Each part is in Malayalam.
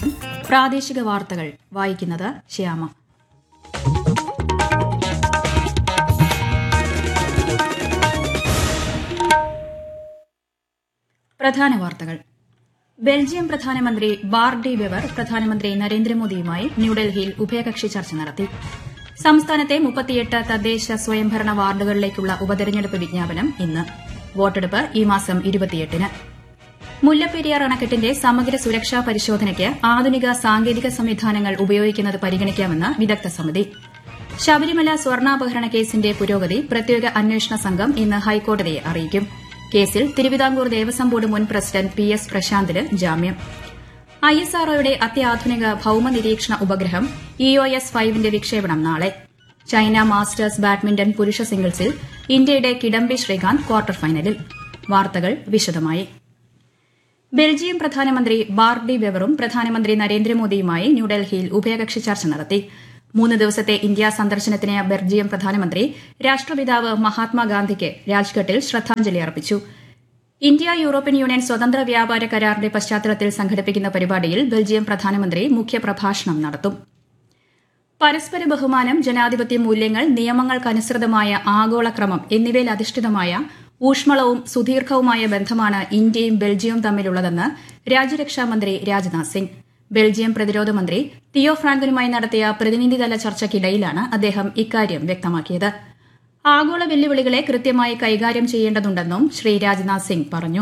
പ്രാദേശിക വാർത്തകൾ വായിക്കുന്നത് ശ്യാമ പ്രധാന വാർത്തകൾ ബെൽജിയം പ്രധാനമന്ത്രി ബാർഡി വെവർ പ്രധാനമന്ത്രി നരേന്ദ്രമോദിയുമായി ന്യൂഡൽഹിയിൽ ഉഭയകക്ഷി ചർച്ച നടത്തി സംസ്ഥാനത്തെ മുപ്പത്തിയെട്ട് തദ്ദേശ സ്വയംഭരണ വാർഡുകളിലേക്കുള്ള ഉപതെരഞ്ഞെടുപ്പ് വിജ്ഞാപനം ഇന്ന് വോട്ടെടുപ്പ് ഈ മാസം ഇരുപത്തിയെട്ടിന് മുല്ലപ്പെരിയാർ അണക്കെട്ടിന്റെ സമഗ്ര സുരക്ഷാ പരിശോധനയ്ക്ക് ആധുനിക സാങ്കേതിക സംവിധാനങ്ങൾ ഉപയോഗിക്കുന്നത് പരിഗണിക്കാമെന്ന് വിദഗ്ധ സമിതി ശബരിമല സ്വർണ്ണാപഹരണ കേസിന്റെ പുരോഗതി പ്രത്യേക അന്വേഷണ സംഘം ഇന്ന് ഹൈക്കോടതിയെ അറിയിക്കും കേസിൽ തിരുവിതാംകൂർ ദേവസ്വം ബോർഡ് മുൻ പ്രസിഡന്റ് പി എസ് പ്രശാന്തിന് ജാമ്യം ഐഎസ്ആർഒയുടെ അത്യാധുനിക ഭൌമ നിരീക്ഷണ ഉപഗ്രഹം ഇഒഎസ് ഫൈവിന്റെ വിക്ഷേപണം നാളെ ചൈന മാസ്റ്റേഴ്സ് ബാഡ്മിന്റൺ പുരുഷ സിംഗിൾസിൽ ഇന്ത്യയുടെ കിഡംബി ശ്രീകാന്ത് ക്വാർട്ടർ ഫൈനലിൽ വാർത്തകൾ വിശദമായി ബെൽജിയം പ്രധാനമന്ത്രി ബാർഡി വെവറും പ്രധാനമന്ത്രി നരേന്ദ്രമോദിയുമായി ന്യൂഡൽഹിയിൽ ഉഭയകക്ഷി ചർച്ച നടത്തി മൂന്ന് ദിവസത്തെ ഇന്ത്യാ സന്ദർശനത്തിന് ബെൽജിയം പ്രധാനമന്ത്രി രാഷ്ട്രപിതാവ് മഹാത്മാഗാന്ധിക്ക് രാജ്ഘട്ടിൽ ശ്രദ്ധാഞ്ജലി അർപ്പിച്ചു ഇന്ത്യ യൂറോപ്യൻ യൂണിയൻ സ്വതന്ത്ര വ്യാപാര കരാറിന്റെ പശ്ചാത്തലത്തിൽ സംഘടിപ്പിക്കുന്ന പരിപാടിയിൽ ബെൽജിയം പ്രധാനമന്ത്രി മുഖ്യപ്രഭാഷണം നടത്തും പരസ്പര ബഹുമാനം ജനാധിപത്യ മൂല്യങ്ങൾ നിയമങ്ങൾക്കനുസൃതമായ ആഗോള ക്രമം എന്നിവയിൽ അധിഷ്ഠിതമായ ഊഷ്മളവും സുദീർഘവുമായ ബന്ധമാണ് ഇന്ത്യയും ബെൽജിയവും തമ്മിലുള്ളതെന്ന് രാജ്യരക്ഷാമന്ത്രി രാജ്നാഥ് സിംഗ് ബെൽജിയം പ്രതിരോധ മന്ത്രി തിയോ ഫ്രാങ്കനുമായി നടത്തിയ പ്രതിനിധിതല ചർച്ചയ്ക്കിടയിലാണ് അദ്ദേഹം ഇക്കാര്യം വ്യക്തമാക്കിയത് ആഗോള വെല്ലുവിളികളെ കൃത്യമായി കൈകാര്യം ചെയ്യേണ്ടതുണ്ടെന്നും ശ്രീ രാജ്നാഥ് സിംഗ് പറഞ്ഞു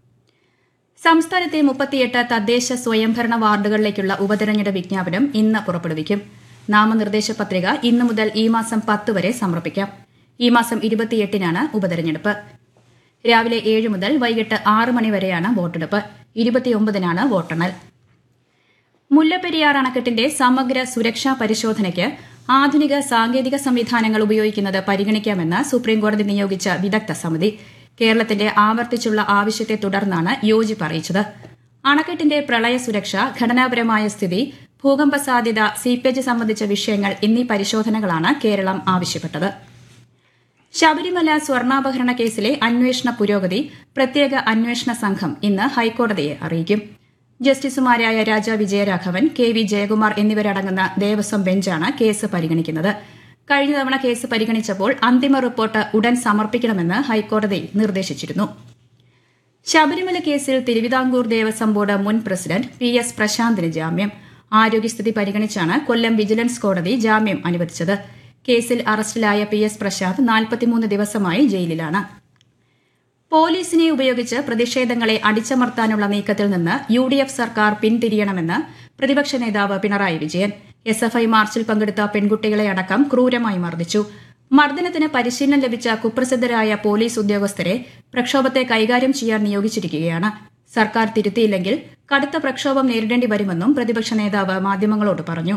സംസ്ഥാനത്തെ മുപ്പത്തിയെട്ട് തദ്ദേശ സ്വയംഭരണ വാർഡുകളിലേക്കുള്ള ഉപതെരഞ്ഞെടുപ്പ് വിജ്ഞാപനം ഇന്ന് പുറപ്പെടുവിക്കും നാമനിർദ്ദേശ പത്രിക ഇന്നു മുതൽ ഈ മാസം പത്ത് വരെ സമർപ്പിക്കാം ഈ മാസം ഇരുപത്തിയെട്ടിനാണ് ഉപതെരഞ്ഞെടുപ്പ് രാവിലെ ഏഴ് മുതൽ വൈകിട്ട് ആറ് മണി വരെയാണ് വോട്ടെടുപ്പ് ഇരുപത്തിയൊമ്പതിനാണ് വോട്ടെണ്ണൽ മുല്ലപ്പെരിയാർ അണക്കെട്ടിന്റെ സമഗ്ര സുരക്ഷാ പരിശോധനയ്ക്ക് ആധുനിക സാങ്കേതിക സംവിധാനങ്ങൾ ഉപയോഗിക്കുന്നത് പരിഗണിക്കാമെന്ന് സുപ്രീംകോടതി നിയോഗിച്ച വിദഗ്ധ സമിതി കേരളത്തിന്റെ ആവർത്തിച്ചുള്ള ആവശ്യത്തെ തുടർന്നാണ് യോജിപ്പ് അറിയിച്ചത് അണക്കെട്ടിന്റെ പ്രളയ സുരക്ഷ ഘടനാപരമായ സ്ഥിതി ഭൂകമ്പ സാധ്യത സീപ്പേജ് സംബന്ധിച്ച വിഷയങ്ങൾ എന്നീ പരിശോധനകളാണ് കേരളം ആവശ്യപ്പെട്ടത് ശബരിമല സ്വർണ്ണാപഹരണ കേസിലെ അന്വേഷണ പുരോഗതി പ്രത്യേക അന്വേഷണ സംഘം ഇന്ന് ഹൈക്കോടതിയെ അറിയിക്കും ജസ്റ്റിസുമാരായ രാജ വിജയരാഘവൻ കെ വി ജയകുമാർ എന്നിവരടങ്ങുന്ന ദേവസ്വം ബെഞ്ചാണ് കേസ് പരിഗണിക്കുന്നത് കഴിഞ്ഞ തവണ കേസ് പരിഗണിച്ചപ്പോൾ അന്തിമ റിപ്പോർട്ട് ഉടൻ സമർപ്പിക്കണമെന്ന് ഹൈക്കോടതി നിർദ്ദേശിച്ചിരുന്നു ശബരിമല കേസിൽ തിരുവിതാംകൂർ ദേവസ്വം ബോർഡ് മുൻ പ്രസിഡന്റ് പി എസ് പ്രശാന്തിന് ജാമ്യം ആരോഗ്യസ്ഥിതി പരിഗണിച്ചാണ് കൊല്ലം വിജിലൻസ് കോടതി ജാമ്യം അനുവദിച്ചത് കേസിൽ അറസ്റ്റിലായ പി എസ് പ്രശാന്ത് നാൽപ്പത്തിമൂന്ന് ദിവസമായി ജയിലിലാണ് പോലീസിനെ ഉപയോഗിച്ച് പ്രതിഷേധങ്ങളെ അടിച്ചമർത്താനുള്ള നീക്കത്തിൽ നിന്ന് യു ഡി എഫ് സർക്കാർ പിന്തിരിയണമെന്ന് പ്രതിപക്ഷ നേതാവ് Pinarayi Vijayan S F I മാർച്ചിൽ പങ്കെടുത്ത പെൺകുട്ടികളെ അടക്കം ക്രൂരമായി മർദ്ദിച്ചു മർദ്ദനത്തിന് പരിശീലനം ലഭിച്ച കുപ്രസിദ്ധരായ പോലീസ് ഉദ്യോഗസ്ഥരെ പ്രക്ഷോഭത്തെ കൈകാര്യം ചെയ്യാൻ നിയോഗിച്ചിരിക്കുകയാണ് സർക്കാർ തിരുത്തിയില്ലെങ്കിൽ കടുത്ത പ്രക്ഷോഭം നേരിടേണ്ടി വരുമെന്നും പ്രതിപക്ഷ നേതാവ് മാധ്യമങ്ങളോട് പറഞ്ഞു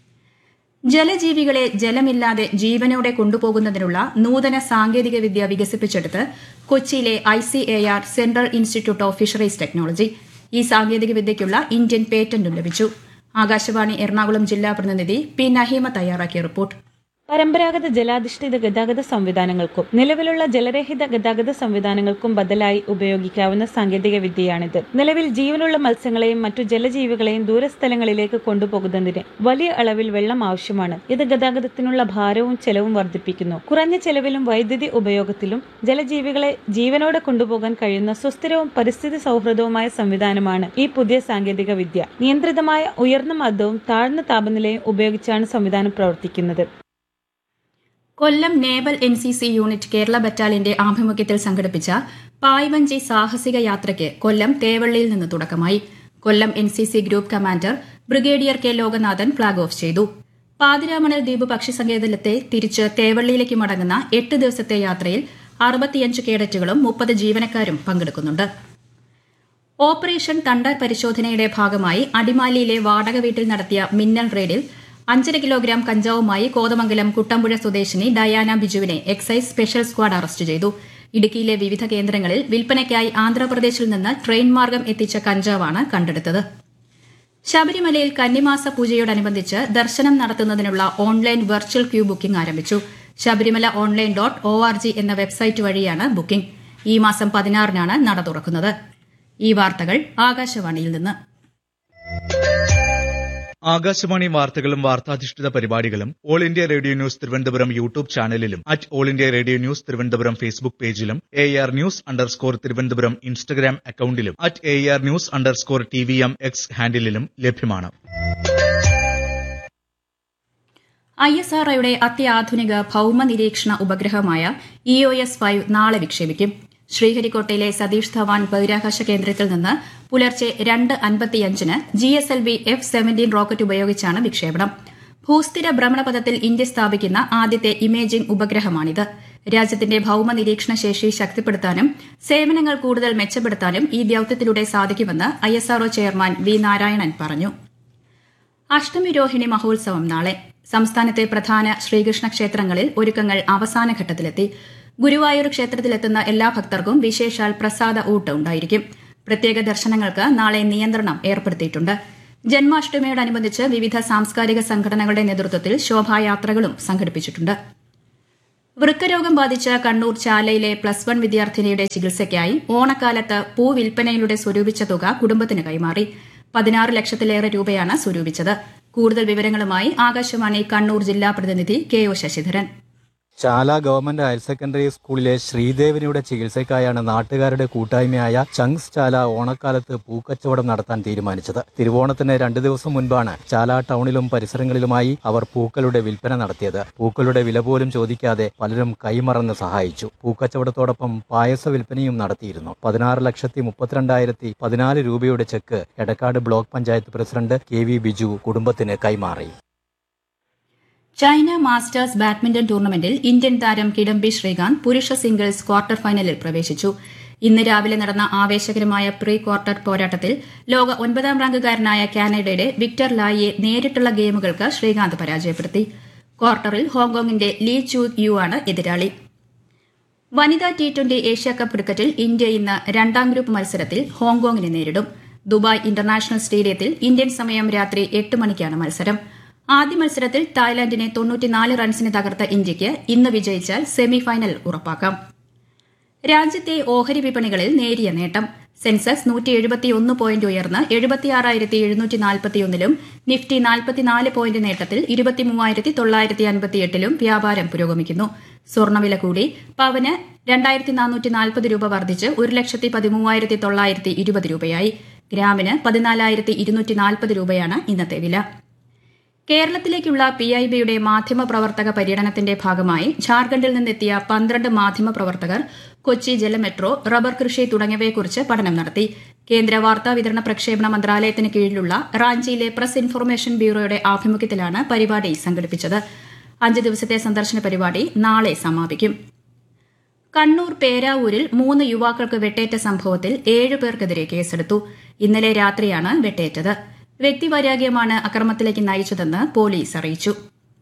ജലജീവികളെ ജലമില്ലാതെ ജീവനോടെ കൊണ്ടുപോകുന്നതിനുള്ള നൂതന സാങ്കേതിക വിദ്യ വികസിപ്പിച്ചെടുത്ത് കൊച്ചിയിലെ I C A R central institute of fisheries technology ഈ സാങ്കേതിക വിദ്യയ്ക്കുള്ള ഇന്ത്യൻ പേറ്റന്റും ലഭിച്ചു ആകാശവാണി എറണാകുളം ജില്ലാ പ്രതിനിധി പി നഹീമ തയ്യാറാക്കിയ റിപ്പോർട്ട് പരമ്പരാഗത ജലാധിഷ്ഠിത ഗതാഗത സംവിധാനങ്ങൾക്കും നിലവിലുള്ള ജലരഹിത ഗതാഗത സംവിധാനങ്ങൾക്കും ബദലായി ഉപയോഗിക്കാവുന്ന സാങ്കേതിക വിദ്യയാണിത് നിലവിൽ ജീവനുള്ള മത്സ്യങ്ങളെയും മറ്റു ജലജീവികളെയും ദൂരസ്ഥലങ്ങളിലേക്ക് കൊണ്ടുപോകുന്നതിന് വലിയ അളവിൽ വെള്ളം ആവശ്യമാണ് ഇത് ഗതാഗതത്തിനുള്ള ഭാരവും ചെലവും വർദ്ധിപ്പിക്കുന്നു കുറഞ്ഞ ചെലവിലും വൈദ്യുതി ഉപയോഗത്തിലും ജലജീവികളെ ജീവനോടെ കൊണ്ടുപോകാൻ കഴിയുന്ന സുസ്ഥിരവും പരിസ്ഥിതി സൗഹൃദവുമായ സംവിധാനമാണ് ഈ പുതിയ സാങ്കേതിക വിദ്യ നിയന്ത്രിതമായ ഉയർന്ന മർദ്ദവും താഴ്ന്ന താപനിലയും ഉപയോഗിച്ചാണ് സംവിധാനം പ്രവർത്തിക്കുന്നത് Kollam naval N C C unit Kerala ബറ്റാലിയന്റെ ആഭിമുഖ്യത്തിൽ സംഘടിപ്പിച്ച പായ്വഞ്ചി സാഹസിക യാത്രയ്ക്ക് കൊല്ലം തേവള്ളിയിൽ നിന്ന് തുടക്കമായി Kollam N C C group commander brigadier K Lokanathan flag off ചെയ്തു പാതിരാമണൽ ദ്വീപ് പക്ഷി സങ്കേതത്തെ തിരിച്ച് തേവള്ളിയിലേക്ക് മടങ്ങുന്ന എട്ട് ദിവസത്തെ യാത്രയിൽ അറുപത്തിയഞ്ച് കേഡറ്റുകളും മുപ്പത് ജീവനക്കാരും പങ്കെടുക്കുന്നുണ്ട് ഓപ്പറേഷൻ തണ്ടർ പരിശോധനയുടെ ഭാഗമായി അടിമാലിയിലെ വാടക വീട്ടിൽ നടത്തിയ മിന്നൽ റെയ്ഡിൽ അഞ്ചര കിലോഗ്രാം കഞ്ചാവുമായി കോതമംഗലം കുട്ടമ്പുഴ സ്വദേശിനി ഡയാന ബിജുവിനെ എക്സൈസ് സ്പെഷ്യൽ സ്ക്വാഡ് അറസ്റ്റ് ചെയ്തു ഇടുക്കിയിലെ വിവിധ കേന്ദ്രങ്ങളിൽ വിൽപ്പനയ്ക്കായി ആന്ധ്രാപ്രദേശിൽ നിന്ന് ട്രെയിൻ മാർഗം എത്തിച്ച കഞ്ചാവാണ് കണ്ടെടുത്തത് ശബരിമലയിൽ കന്നിമാസ പൂജയോടനുബന്ധിച്ച് ദർശനം നടത്തുന്നതിനുള്ള ഓൺലൈൻ വെർച്വൽ ക്യൂ ബുക്കിംഗ് ആരംഭിച്ചു Sabarimala online dot O R G എന്ന വെബ്സൈറ്റ് വഴിയാണ് ബുക്കിംഗ് ഈ മാസം പതിനാറിനാണ് നട തുറക്കുന്നത് ഈ വാർത്തകൾ ആകാശവാണിയിൽ നിന്ന് ആകാശവാണി വാർത്തകളും വാർത്താധിഷ്ഠിത പരിപാടികളും all India radio news Thiruvananthapuram YouTube ചാനലിലും at all India radio news Thiruvananthapuram Facebook പേജിലും A R news underscore Thiruvananthapuram Instagram അക്കൌണ്ടിലും at A R news underscore T V M X ഹാൻഡിലും ലഭ്യമാണ് ഐ എസ് ആർ ഒയുടെ അത്യാധുനിക ഭൌമ നിരീക്ഷണ ഉപഗ്രഹമായ ഇ ഒ എസ് ഫൈവ് നാളെ വിക്ഷേപിക്കും ശ്രീഹരിക്കോട്ടയിലെ സതീഷ് ധവാൻ ബഹിരാകാശ കേന്ദ്രത്തിൽ നിന്ന് പുലർച്ചെ രണ്ട് അൻപത്തിയഞ്ചിന് G S L V F seventeen rocket ഉപയോഗിച്ചാണ് വിക്ഷേപണം ഭൂസ്ഥിര ഭ്രമണപഥത്തിൽ ഇന്ത്യ സ്ഥാപിക്കുന്ന ആദ്യത്തെ ഇമേജിംഗ് ഉപഗ്രഹമാണിത് രാജ്യത്തിന്റെ ഭൌമ നിരീക്ഷണ ശേഷി ശക്തിപ്പെടുത്താനും സേവനങ്ങൾ കൂടുതൽ മെച്ചപ്പെടുത്താനും ഈ ദൌത്യത്തിലൂടെ സാധിക്കുമെന്ന് I S R O chairman V Narayanan പറഞ്ഞു അഷ്ടമി രോഹിണി മഹോത്സവം നാളെ സംസ്ഥാനത്തെ പ്രധാന ശ്രീകൃഷ്ണ ക്ഷേത്രങ്ങളിൽ ഒരുക്കങ്ങൾ അവസാന ഘട്ടത്തിലെത്തി ഗുരുവായൂർ ക്ഷേത്രത്തിലെത്തുന്ന എല്ലാ ഭക്തർക്കും വിശേഷാൽ പ്രസാദ ഊട്ട് ഉണ്ടായിരിക്കും പ്രത്യേക ദർശനങ്ങൾക്ക് നാളെ നിയന്ത്രണം ഏർപ്പെടുത്തിയിട്ടുണ്ട് ജന്മാഷ്ടമിയോടനുബന്ധിച്ച് വിവിധ സാംസ്കാരിക സംഘടനകളുടെ നേതൃത്വത്തിൽ ശോഭായാത്രകളും സംഘടിപ്പിച്ചിട്ടുണ്ട് വൃക്കരോഗം ബാധിച്ച കണ്ണൂർ ചാലയിലെ പ്ലസ് വൺ വിദ്യാർത്ഥിനിയുടെ ചികിത്സയ്ക്കായി ഓണക്കാലത്ത് പൂവിൽപ്പനയിലൂടെ സ്വരൂപിച്ച തുക കുടുംബത്തിന് കൈമാറി പതിനാറ് ലക്ഷത്തിലേറെ രൂപയാണ് സ്വരൂപിച്ചത് കൂടുതൽ വിവരങ്ങളുമായി ആകാശവാണി കണ്ണൂർ ജില്ലാ പ്രതിനിധി K O Sasidharan Chala government higher secondary സ്കൂളിലെ ശ്രീദേവിനിയുടെ ചികിത്സയ്ക്കായാണ് നാട്ടുകാരുടെ കൂട്ടായ്മയായ ചങ്സ് ചാല ഓണക്കാലത്ത് പൂക്കച്ചവടം നടത്താൻ തീരുമാനിച്ചത് തിരുവോണത്തിന് രണ്ടു ദിവസം മുൻപാണ് ചാല ടൗണിലും പരിസരങ്ങളിലുമായി അവർ പൂക്കളുടെ വിൽപ്പന നടത്തിയത് പൂക്കളുടെ വില പോലും ചോദിക്കാതെ പലരും കൈമറന്ന് സഹായിച്ചു പൂക്കച്ചവടത്തോടൊപ്പം പായസ വിൽപ്പനയും നടത്തിയിരുന്നു പതിനാറ് ലക്ഷത്തി മുപ്പത്തിരണ്ടായിരത്തി പതിനാല് രൂപയുടെ cheque Edakkad block panchayat president K V Biju കുടുംബത്തിന് കൈമാറി ചൈന മാസ്റ്റേഴ്സ് ബാഡ്മിന്റൺ ടൂർണമെന്റിൽ ഇന്ത്യൻ താരം കിഡംബി ശ്രീകാന്ത് പുരുഷ സിംഗിൾസ് ക്വാർട്ടർ ഫൈനലിൽ പ്രവേശിച്ചു ഇന്ന് രാവിലെ നടന്ന ആവേശകരമായ പ്രീ ക്വാർട്ടർ പോരാട്ടത്തിൽ ലോക ഒൻപതാം റാങ്കുകാരനായ കാനഡയുടെ വിക്ടർ ലായിയെ നേരിട്ടുള്ള ഗെയിമുകൾക്ക് ശ്രീകാന്ത് പരാജയപ്പെടുത്തി ക്വാർട്ടറിൽ ഹോങ്കോങ്ങിന്റെ ലീ ചൂ യു ആണ് എതിരാളി വനിതാ ടി ട്വന്റി ഏഷ്യാകപ്പ് ക്രിക്കറ്റിൽ ഇന്ത്യ ഇന്ന് രണ്ടാം ഗ്രൂപ്പ് മത്സരത്തിൽ ഹോങ്കോങ്ങിനെ നേരിടും ദുബായ് ഇന്റർനാഷണൽ സ്റ്റേഡിയത്തിൽ ഇന്ത്യൻ സമയം രാത്രി എട്ട് മണിക്കാണ് മത്സരം ആദ്യ മത്സരത്തിൽ തായ്ലാന്റിനെ തൊണ്ണൂറ്റിനാല് റൺസിന് തകർത്ത ഇന്ത്യയ്ക്ക് ഇന്ന് വിജയിച്ചാൽ സെമിഫൈനൽ ഉറപ്പാക്കാം രാജ്യത്തെ ഓഹരി വിപണികളിൽ നേരിയ നേട്ടം സെൻസെക്സ് നൂറ്റി എഴുപത്തിയൊന്ന് പോയിന്റ് ഉയർന്ന് എഴുപത്തിയാറായിരത്തി എഴുന്നൂറ്റി നാൽപ്പത്തിയൊന്നിലും നിഫ്റ്റി നാൽപ്പത്തിനാല് പോയിന്റ് നേട്ടത്തിൽ ഇരുപത്തിമൂവായിരത്തി തൊള്ളായിരത്തി അൻപത്തിയെട്ടിലും വ്യാപാരം പുരോഗമിക്കുന്നു സ്വർണ്ണവില കൂടി പവന് രണ്ടായിരത്തി നാനൂറ്റി നാൽപ്പത് രൂപ വർദ്ധിച്ച് ഒരു ലക്ഷത്തി പതിമൂവായിരത്തി തൊള്ളായിരത്തി ഇരുപത് രൂപയായി ഗ്രാമിന് പതിനാലായിരത്തി ഇരുന്നൂറ്റി നാൽപ്പത് രൂപയാണ് ഇന്നത്തെ വില കേരളത്തിലേക്കുള്ള പി ഐ ബിയുടെ മാധ്യമപ്രവർത്തക പര്യടനത്തിന്റെ ഭാഗമായി ഝാർഖണ്ഡിൽ നിന്നെത്തിയ പന്ത്രണ്ട് മാധ്യമപ്രവർത്തകർ കൊച്ചി ജലമെട്രോ റബ്ബർ കൃഷി തുടങ്ങിയവയെക്കുറിച്ച് പഠനം നടത്തി കേന്ദ്ര വാർത്താ വിതരണ പ്രക്ഷേപണ മന്ത്രാലയത്തിന് കീഴിലുള്ള റാഞ്ചിയിലെ പ്രസ് ഇൻഫർമേഷൻ ബ്യൂറോയുടെ ആഭിമുഖ്യത്തിലാണ് പരിപാടി സംഘടിപ്പിച്ചത് അഞ്ച് ദിവസത്തെ സന്ദർശന പരിപാടി നാളെ സമാപിക്കും കണ്ണൂർ പേരാവൂരിൽ മൂന്ന് യുവാക്കൾക്ക് വെട്ടേറ്റ സംഭവത്തിൽ ഏഴു പേർക്കെതിരെ കേസെടുത്തു ഇന്നലെ രാത്രിയാണ് വെട്ടേറ്റത് വ്യക്തിവൈരാഗ്യമാണ് അക്രമത്തിലേക്ക് നയിച്ചതെന്ന് പോലീസ് അറിയിച്ചു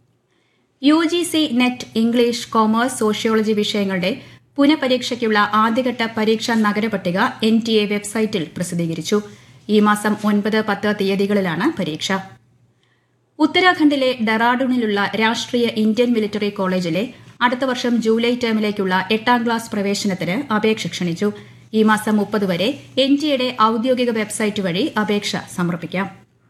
U G C NET English commerce sociology വിഷയങ്ങളുടെ പുനഃപരീക്ഷയ്ക്കുള്ള ആദ്യഘട്ട പരീക്ഷാ നഗരപട്ടിക എൻ ടി എ വെബ്സൈറ്റിൽ പ്രസിദ്ധീകരിച്ചു ഈ മാസം ഒൻപത് പത്ത് തീയതികളിലാണ് പരീക്ഷ ഉത്തരാഖണ്ഡിലെ ഡെറാഡൂണിലുള്ള രാഷ്ട്രീയ ഇന്ത്യൻ മിലിറ്ററി കോളേജിലെ അടുത്ത വർഷം ജൂലൈ ടേമിലേക്കുള്ള എട്ടാം ക്ലാസ് പ്രവേശനത്തിന് അപേക്ഷ ക്ഷണിച്ചു ഈ മാസം മുപ്പത് വരെ എൻ ടിയുടെ ഔദ്യോഗിക വെബ്സൈറ്റ് വഴി അപേക്ഷ സമർപ്പിക്കാം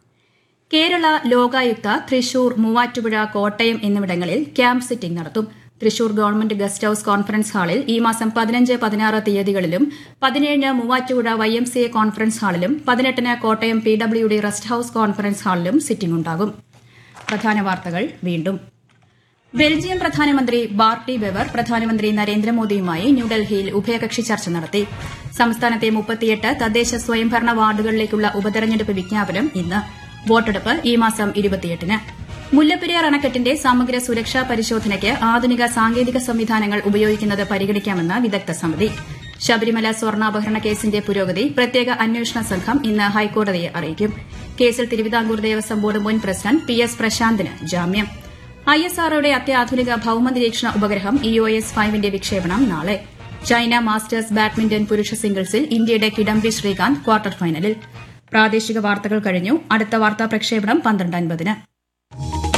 കേരള ലോകായുക്ത തൃശൂർ മൂവാറ്റുപുഴ കോട്ടയം എന്നിവിടങ്ങളിൽ ക്യാമ്പ് സിറ്റിംഗ് നടത്തും Thrissur government guest house conference ഹാളിൽ ഈ മാസം പതിനഞ്ച് പതിനാറ് തീയതികളിലും പതിനേഴിന് Muvattupuzha Y M C A conference ഹാളിലും പതിനെട്ടിന് Kottayam P W D rest house conference ഹാളിലും സിറ്റിംഗ് ഉണ്ടാകും പ്രധാന വാർത്തകൾ വീണ്ടും ബെൽജിയം പ്രധാനമന്ത്രി ബാർട്ടി ബെവർ പ്രധാനമന്ത്രി നരേന്ദ്രമോദിയുമായി ന്യൂഡൽഹിയിൽ ഉഭയകക്ഷി ചർച്ച നടത്തി സംസ്ഥാനത്തെ മുപ്പത്തിയെട്ട് തദ്ദേശ സ്വയംഭരണ വാർഡുകളിലേക്കുള്ള ഉപതെരഞ്ഞെടുപ്പ് വിജ്ഞാപനം ഇന്ന് വോട്ടെടുപ്പ് ഈ മാസം ഇരുപത്തിയെട്ടിന് മുല്ലപ്പെരിയാർ അണക്കെട്ടിന്റെ സമഗ്ര സുരക്ഷാ പരിശോധനയ്ക്ക് ആധുനിക സാങ്കേതിക സംവിധാനങ്ങൾ ഉപയോഗിക്കുന്നത് പരിഗണിക്കാമെന്ന് വിദഗ്ധ സമിതി ശബരിമല സ്വർണ്ണാപഹരണ കേസിന്റെ പുരോഗതി പ്രത്യേക അന്വേഷണ സംഘം ഇന്ന് ഹൈക്കോടതിയെ അറിയിക്കും കേസിൽ തിരുവിതാംകൂർ ദേവസ്വം ബോർഡ് മുൻ പ്രസിഡന്റ് പി എസ് പ്രശാന്തിന് ജാമ്യം ഐ എസ് ആർഒയുടെ അത്യാധുനിക ഭൌമ നിരീക്ഷണ ഉപഗ്രഹം ഇ ഒ എസ് ഫൈവിന്റെ വിക്ഷേപണം നാളെ ചൈന മാസ്റ്റേഴ്സ് ബാഡ്മിന്റൺ പുരുഷ സിംഗിൾസിൽ ഇന്ത്യയുടെ കിഡംബി ശ്രീകാന്ത് ക്വാർട്ടർ ഫൈനലിൽ പ്രാദേശിക വാർത്തകൾ കഴിഞ്ഞു അടുത്ത വാർത്താ പ്രക്ഷേപണം പന്ത്രണ്ട് അൻപതിന്